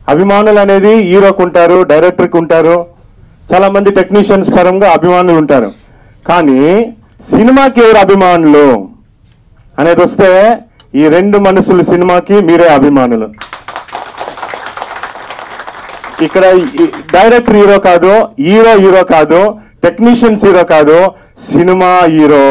అభిమానులు అనేది హీరోకు ఉంటారు డైరెక్టర్కి ఉంటారు చాలా మంది టెక్నీషియన్స్ పరంగా అభిమానులు ఉంటారు కానీ సినిమాకి ఎవరు అభిమానులు అనేది వస్తే ఈ రెండు మనసులు సినిమాకి మీరే అభిమానులు ఇక్కడ ఈ డైరెక్టర్ హీరో కాదు హీరో హీరో కాదు టెక్నీషియన్స్ హీరో కాదు సినిమా హీరో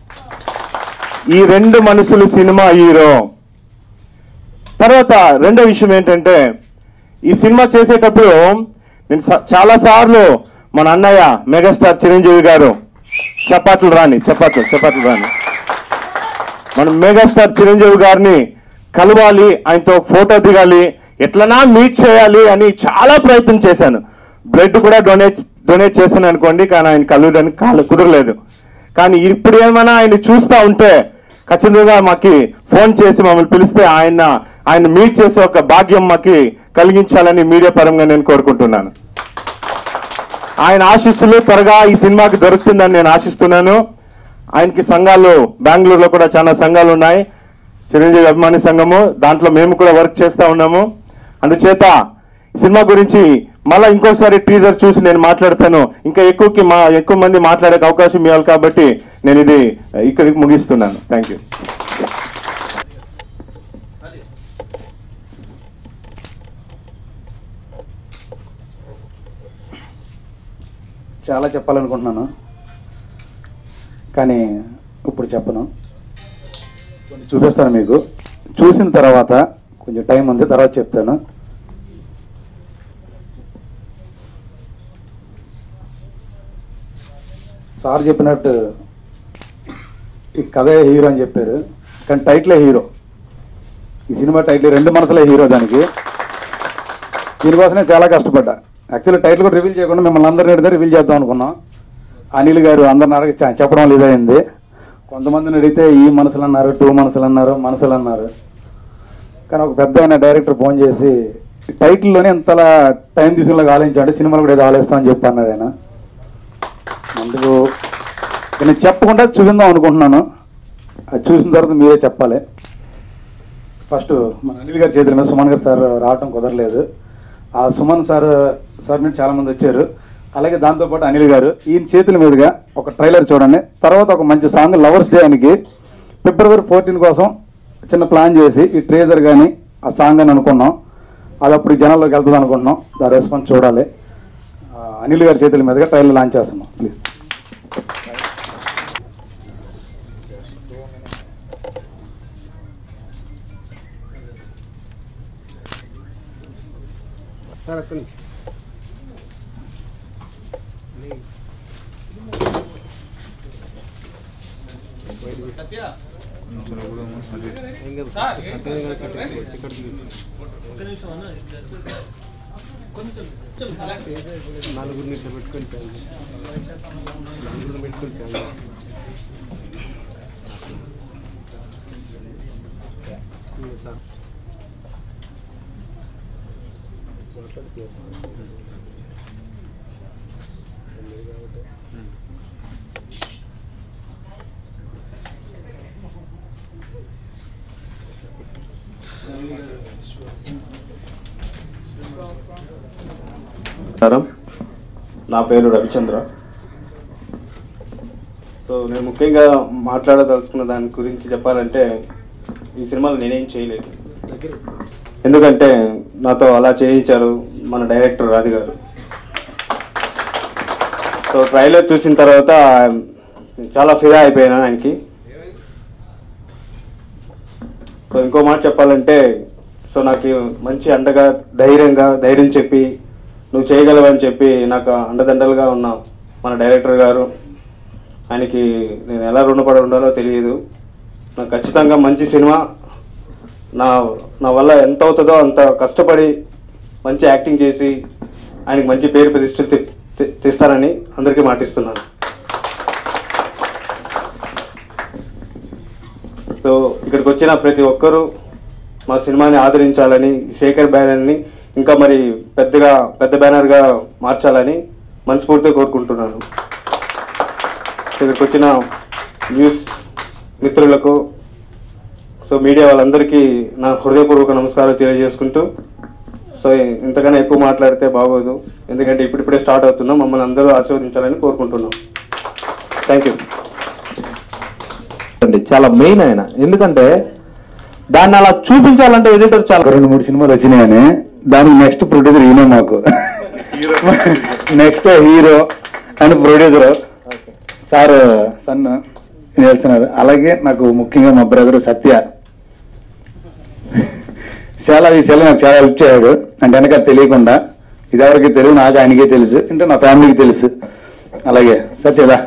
ఈ రెండు మనుషులు సినిమా హీరో తర్వాత రెండో విషయం ఏంటంటే ఈ సినిమా చేసేటప్పుడు నేను స- చాలా సార్లు మన అన్నయ్య మెగాస్టార్ చిరంజీవి గారు చపాట్లు రాని చపాట్లు చపాట్లు రాని మనం మెగాస్టార్ చిరంజీవి గారిని కలవాలి ఆయనతో ఫోటో దిగాలి ఎట్లనా మీట్ చేయాలి అని చాలా ప్రయత్నం చేశాను బ్లడ్ కూడా డొనేట్ డొనేట్ చేశాను అనుకోండి కానీ ఆయన కలవడానికి కాలు కుదరలేదు కానీ ఇప్పుడు ఏమైనా ఆయన చూస్తూ ఉంటే ఖచ్చితంగా మాకి ఫోన్ చేసి మమ్మల్ని పిలిస్తే ఆయన ఆయన మీట్ చేసే ఒక భాగ్యం మాకి కలిగించాలని మీడియా పరంగా నేను కోరుకుంటున్నాను ఆయన ఆశీస్సులు త్వరగా ఈ సినిమాకి దొరుకుతుందని నేను ఆశిస్తున్నాను ఆయనకి సంఘాలు బెంగళూరులో కూడా చాలా సంఘాలు ఉన్నాయి చిరంజీవి అభిమాని సంఘము దాంట్లో మేము కూడా వర్క్ చేస్తూ ఉన్నాము అందుచేత ఈ సినిమా గురించి మళ్ళీ ఇంకోసారి టీజర్ చూసి నేను మాట్లాడతాను ఇంకా ఎక్కువకి మా ఎక్కువ మంది మాట్లాడే అవకాశం ఇవ్వాలి కాబట్టి నేను ఇది ఇక్కడికి ముగిస్తున్నాను థ్యాంక్ యూ చాలా చెప్పాలనుకుంటున్నాను కానీ ఇప్పుడు చెప్పను కొన్ని చూపిస్తాను మీకు చూసిన తర్వాత కొంచెం టైం ఉంది తర్వాత చెప్తాను సార్ చెప్పినట్టు ఈ కథే హీరో అని చెప్పారు కానీ టైటిలే హీరో ఈ సినిమా టైటిల్ రెండు మనసులే హీరో దానికి దీనికోసమే చాలా కష్టపడ్డా యాక్చువల్లీ టైటిల్ కూడా రివీల్ చేయకుండా మిమ్మల్ని అందరిని అడిగితే రివీల్ చేద్దాం అనుకున్నాం అనిల్ గారు అందరిని అడిగి చ- చెప్పడం ఇదైంది కొంతమందిని అడిగితే ఈ మనసులు అన్నారు టూ మనసులు అన్నారు మనసులు అన్నారు కానీ ఒక పెద్ద ఆయన డైరెక్టర్ ఫోన్ చేసి ఈ టైటిల్లోనే ఇంతలా టైం తీసుకుని ఆలోచించాడు సినిమాలు కూడా ఏదో ఆలోచిస్తామని చెప్పి అన్నాడు ఆయన అందుకు నేను చెప్పకుండా చూపిందాం అనుకుంటున్నాను అది చూసిన తర్వాత మీరే చెప్పాలి ఫస్ట్ మన అనిల్ గారి చేతుల మీద సుమన్ గారు సార్ రావటం కుదరలేదు ఆ సుమన్ సార్ సార్ మీద చాలా మంది వచ్చారు అలాగే దాంతోపాటు అనిల్ గారు ఈయన చేతుల మీదుగా ఒక ట్రైలర్ చూడండి తర్వాత ఒక మంచి సాంగ్ లవర్స్ డే అనికి ఫిబ్రవరి ఫోర్టీన్ కోసం చిన్న ప్లాన్ చేసి ఈ ట్రేజర్ కానీ ఆ సాంగ్ అని అనుకున్నాం అది అప్పుడు ఈ జనాల్లోకి వెళ్తుంది అనుకుంటున్నాం దాని రెస్పాన్స్ చూడాలి ఆ, అనిల్ గారి చేతుల మీదుగా ట్రైలర్ లాంచ్ చేస్తున్నాం ప్లీజ్ నలుగురిని ఇట్లా పెట్టుకొని పోయింది నలుగురిని పెట్టుకొని పోయింది సార్ నమస్కారం నా పేరు రవిచంద్ర సో నేను ముఖ్యంగా మాట్లాడదలుచుకున్న దాని గురించి చెప్పాలంటే ఈ సినిమాలో నేనేం చేయలేదు ఎందుకంటే నాతో అలా చేయించారు మన డైరెక్టర్ రాజు గారు సో ట్రైలర్ చూసిన తర్వాత చాలా ఫిదా అయిపోయాను ఆయనకి సో ఇంకో మాట చెప్పాలంటే సో నాకు మంచి అండగా ధైర్యంగా ధైర్యం చెప్పి నువ్వు చేయగలవని చెప్పి నాకు అండదండలుగా ఉన్న మన డైరెక్టర్ గారు ఆయనకి నేను ఎలా రుణపడి ఉండాలో తెలియదు నాకు ఖచ్చితంగా మంచి సినిమా నా నా వల్ల ఎంత అవుతుందో అంత కష్టపడి మంచి యాక్టింగ్ చేసి ఆయనకి మంచి పేరు ప్రతిష్టలు తె- తె- తెస్తానని అందరికీ మాటిస్తున్నాను సో ఇక్కడికి వచ్చిన ప్రతి ఒక్కరూ మా సినిమాని ఆదరించాలని శేఖర్ బ్యానర్ని ఇంకా మరి పెద్దగా పెద్ద బ్యానర్గా మార్చాలని మనస్ఫూర్తిగా కోరుకుంటున్నాను సో ఇక్కడికి వచ్చిన న్యూస్ మిత్రులకు సో మీడియా వాళ్ళందరికీ నా హృదయపూర్వక నమస్కారాలు తెలియజేసుకుంటూ సో ఇంతకన్నా ఎక్కువ మాట్లాడితే బాగోదు ఎందుకంటే ఇప్పుడిప్పుడే స్టార్ట్ అవుతున్నాం మమ్మల్ని అందరూ ఆశీర్వదించాలని కోరుకుంటున్నాం థ్యాంక్ యూ అండి చాలా మెయిన్ ఆయన ఎందుకంటే దాన్ని అలా చూపించాలంటే ఎడిటర్ చాలా ఒక రెండు మూడు సినిమాలు వచ్చినాయని దానికి నెక్స్ట్ ప్రొడ్యూసర్ ఈయన మాకు next hero and producer sir son నిల్చున్నారు అలాగే నాకు ముఖ్యంగా మా బ్రదర్ సత్య చాలా విషయాలు నాకు చాలా హెల్ప్ చేశాడు అంటే వెనక తెలియకుండా ఇది ఎవరికి తెలియదు నాకు ఆయనకే తెలుసు అంటే నా ఫ్యామిలీకి తెలుసు అలాగే సత్యదా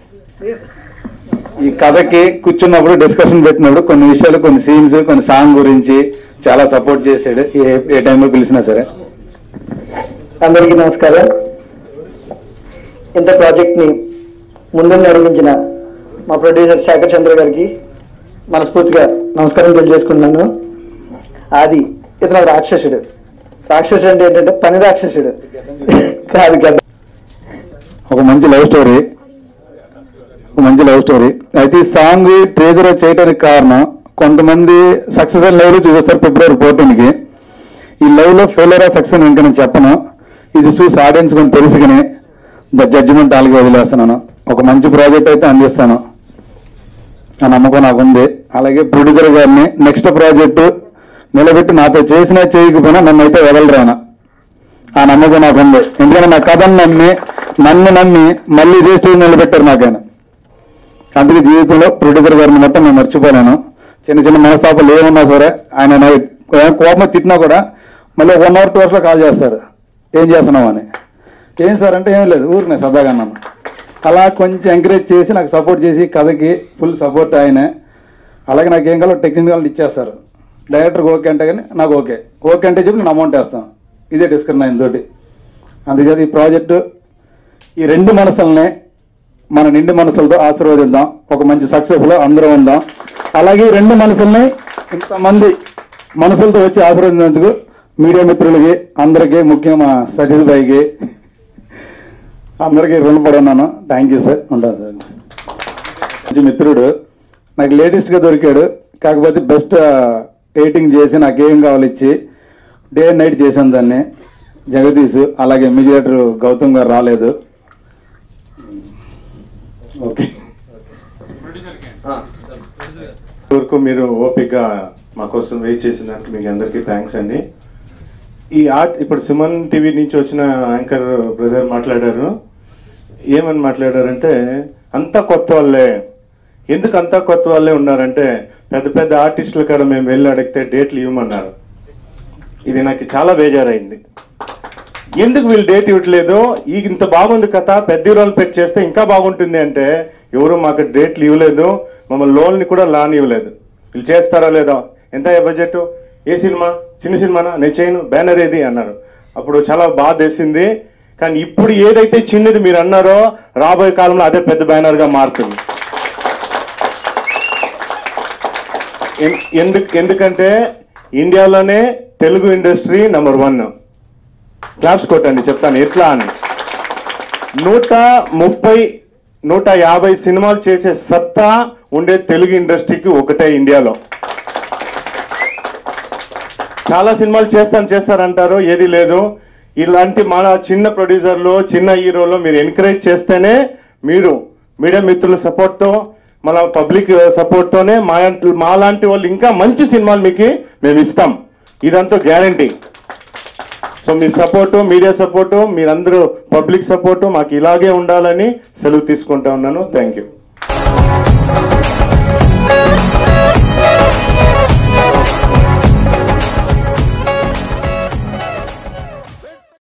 ఈ కథకి కూర్చున్నప్పుడు డిస్కషన్ పెట్టినప్పుడు కొన్ని విషయాలు కొన్ని సీన్స్ కొన్ని సాంగ్ గురించి చాలా సపోర్ట్ చేశాడు ఏ ఏ టైంలో పిలిచినా సరే అందరికీ నమస్కారం ఇంత ప్రాజెక్ట్ని ముందు నడిపించిన మా ప్రొడ్యూసర్ శేఖర్ చంద్ర గారికి మనస్ఫూర్తిగా నమస్కారం తెలియజేసుకుంటున్నాను ఆది ఇతను ఒక రాక్షసుడు రాక్షసుడు అంటే ఏంటంటే పని రాక్షసుడు కాదు కదా ఒక మంచి లవ్ స్టోరీ ఒక మంచి లవ్ స్టోరీ అయితే ఈ సాంగ్ ట్రేజర్ చేయడానికి కారణం కొంతమంది సక్సెస్ అయిన లవ్ లో చూపిస్తారు ఫిబ్రవరి ఫోర్టీన్కి ఈ లవ్ లో ఫెయిలర్ సక్సెస్ ఇంకా నేను చెప్పను ఇది చూసి ఆడియన్స్ కొంచెం తెలుసుకుని ద జడ్జిమెంట్ వాళ్ళకి వదిలేస్తున్నాను ఒక మంచి ప్రాజెక్ట్ అయితే అందిస్తాను ఆ నమ్మకం నాకు ఉంది అలాగే ప్రొడ్యూసర్ గారిని నెక్స్ట్ ప్రాజెక్టు నిలబెట్టి నాతో చేసినా చేయకపోయినా నన్ను అయితే వదలరాను ఆ నమ్మకం నాకు ఉంది ఎందుకంటే నా కథను నమ్మి నన్ను నమ్మి మళ్ళీ ఇదే స్టేజ్ నిలబెట్టారు నాకు ఆయన అందుకే జీవితంలో ప్రొడ్యూసర్ గారిని మొత్తం నేను మర్చిపోలేను చిన్న చిన్న మనస్తాపాలు ఏమున్నా సరే ఆయన నా కోపం తిట్టినా కూడా మళ్ళీ వన్ అవర్ టూ అవర్స్లో కాల్ చేస్తారు ఏం చేస్తున్నావు అని ఏం సార్ అంటే ఏం లేదు ఊరినే సరదాగా అన్నాను అలా కొంచెం ఎంకరేజ్ చేసి నాకు సపోర్ట్ చేసి కథకి ఫుల్ సపోర్ట్ ఆయనే అలాగే నాకు ఏం కావాలో టెక్నికల్ ఇచ్చేస్తారు డైరెక్టర్కి ఓకే అంటే కానీ నాకు ఓకే ఓకే అంటే చెప్పి నేను అమౌంట్ వేస్తాను ఇదే డిస్కషన్ ఆయన తోటి అందుచేత ఈ ప్రాజెక్టు ఈ రెండు మనసులనే మన నిండు మనసులతో ఆశీర్వదిద్దాం ఒక మంచి సక్సెస్లో అందరూ ఉందాం అలాగే ఈ రెండు మనసుల్ని ఇంతమంది మనసులతో వచ్చి ఆశీర్వదించినందుకు మీడియా మిత్రులకి అందరికీ ముఖ్యంగా మా సతీష్ భాయ్కి అందరికీ రుణపడి ఉన్నాను థ్యాంక్ యూ సార్ ఉంటాను సార్ మంచి మిత్రుడు నాకు లేటెస్ట్గా దొరికాడు కాకపోతే బెస్ట్ ఎడిటింగ్ చేసి నాకు ఏం కావాలి ఇచ్చి డే అండ్ నైట్ చేశాను దాన్ని జగదీష్ అలాగే మీడియేటర్ గౌతమ్ గారు రాలేదు ఓకే వరకు మీరు ఓపికగా మా కోసం వెయిట్ చేసిన దానికి మీకు అందరికీ థ్యాంక్స్ అండి ఈ ఆర్ట్ ఇప్పుడు సుమన్ టీవీ నుంచి వచ్చిన యాంకర్ బ్రదర్ మాట్లాడారు ఏమని మాట్లాడారంటే అంతా కొత్త వాళ్ళే ఎందుకు అంతా కొత్త వాళ్ళే ఉన్నారంటే పెద్ద పెద్ద ఆర్టిస్టుల కాడ మేము వెళ్ళి అడిగితే డేట్లు ఇవ్వమన్నారు ఇది నాకు చాలా బేజారైంది ఎందుకు వీళ్ళు డేట్ ఇవ్వట్లేదు ఈ ఇంత బాగుంది కథ పెద్ద హీరోలు పెట్టి చేస్తే ఇంకా బాగుంటుంది అంటే ఎవరు మాకు డేట్లు ఇవ్వలేదు మమ్మల్ని లోన్ని కూడా లాన్ ఇవ్వలేదు వీళ్ళు చేస్తారా లేదా ఎంత బడ్జెట్ ఏ సినిమా చిన్న సినిమానా నేను చేయను బ్యానర్ ఏది అన్నారు అప్పుడు చాలా బాధ వేసింది కానీ ఇప్పుడు ఏదైతే చిన్నది మీరు అన్నారో రాబోయే కాలంలో అదే పెద్ద బ్యానర్గా మారుతుంది ఎన్- ఎందుకు ఎందుకంటే ఇండియాలోనే Telugu industry number one claps కొట్టండి చెప్తాను ఎట్లా అని నూట ముప్పై నూట యాభై సినిమాలు చేసే సత్తా ఉండే తెలుగు ఇండస్ట్రీకి ఒకటే ఇండియాలో చాలా సినిమాలు చేస్తాను చేస్తారంటారు ఏది లేదు ఇలాంటి మన చిన్న ప్రొడ్యూసర్లు చిన్న హీరోలు మీరు ఎంకరేజ్ చేస్తేనే మీరు మీడియా మిత్రుల సపోర్ట్తో మన పబ్లిక్ సపోర్ట్తోనే మా మా లాంటి వాళ్ళు ఇంకా మంచి సినిమాలు మీకు మేము ఇస్తాం ఇదంతా గ్యారంటీ సో మీ సపోర్టు మీడియా సపోర్టు మీరందరూ పబ్లిక్ సపోర్టు మాకు ఇలాగే ఉండాలని సెలవు తీసుకుంటా ఉన్నాను థ్యాంక్ యూ